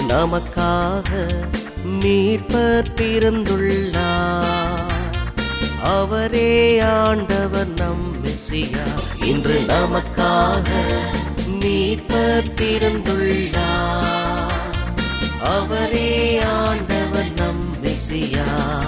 நமக்காக மீட்பர் பிறந்துள்ளார் அவரே ஆண்டவர் நம் மெசியா இன்று நமக்காக மீட்பர் பிறந்துள்ளார் அவரே ஆண்டவர் நம் மெசியா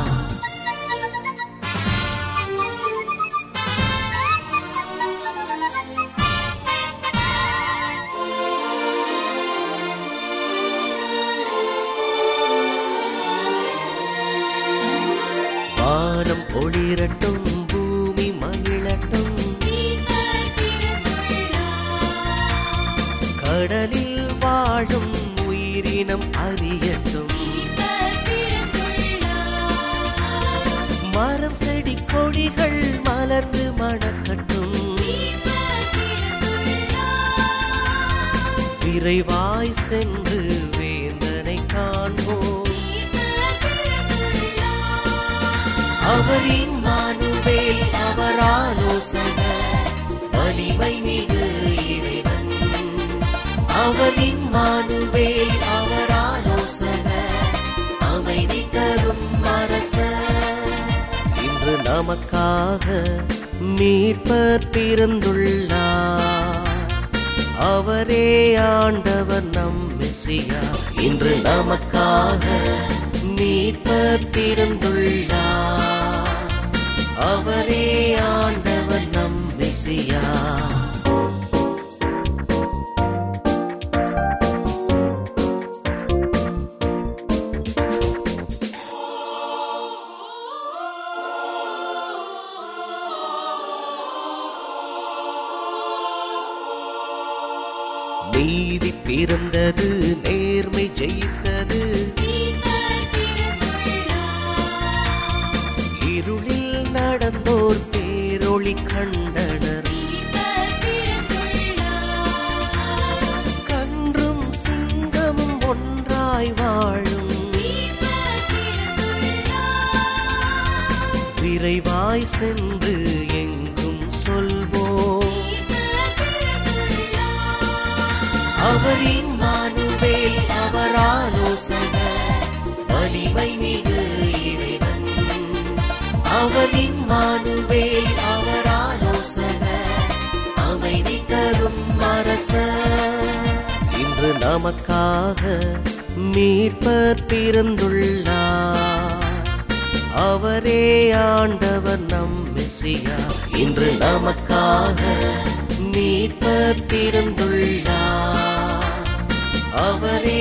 வானம் ஒளிரட்டும் பூமி மகிழட்டும் கடலில் வாழும் உயிரினம் அறியட்டும் மரம் செடி கொடிகள் மலர்ந்து மணக்கட்டும் விரைவாய் சென்று வேந்தனை காண்போம் அவரின் மானுவேல் அவர் ஆலோசகர் வலிமை மிகு இறைவன் அவரின் மானுவேல் அவர் ஆலோசகர் அமைதி தரும் அரசர் இன்று நமக்காக மீட்பர் பிறந்துள்ளார் அவரே ஆண்டவர் நம் மெசியா இன்று நமக்காக மீட்பர் பிறந்துள்ளார் அவரே ஆண்டவர் நம் மெசியா நீதி பிறந்தது நேர்மை ஜெயித்தது இருளில் நடந்தோர் பேரொளி கண்டனர் கன்றும் சிங்கமும் ஒன்றாய் வாழும் விரைவாய் சென்று எங்கும் சொல்வோம் அவரின் மானுவேல் அவர் ஆலோசகர் வலிமை மிகு இறைவன் அவரின் மானுவேல் அவர் ஆலோசகர் அமைதி தரும் அரசர் இன்று நமக்காக மீட்பர் பிறந்துள்ளார் அவரே ஆண்டவர் நம் மெசியா இன்று நமக்காக மீட்பர் பிறந்துள்ளார் அவரே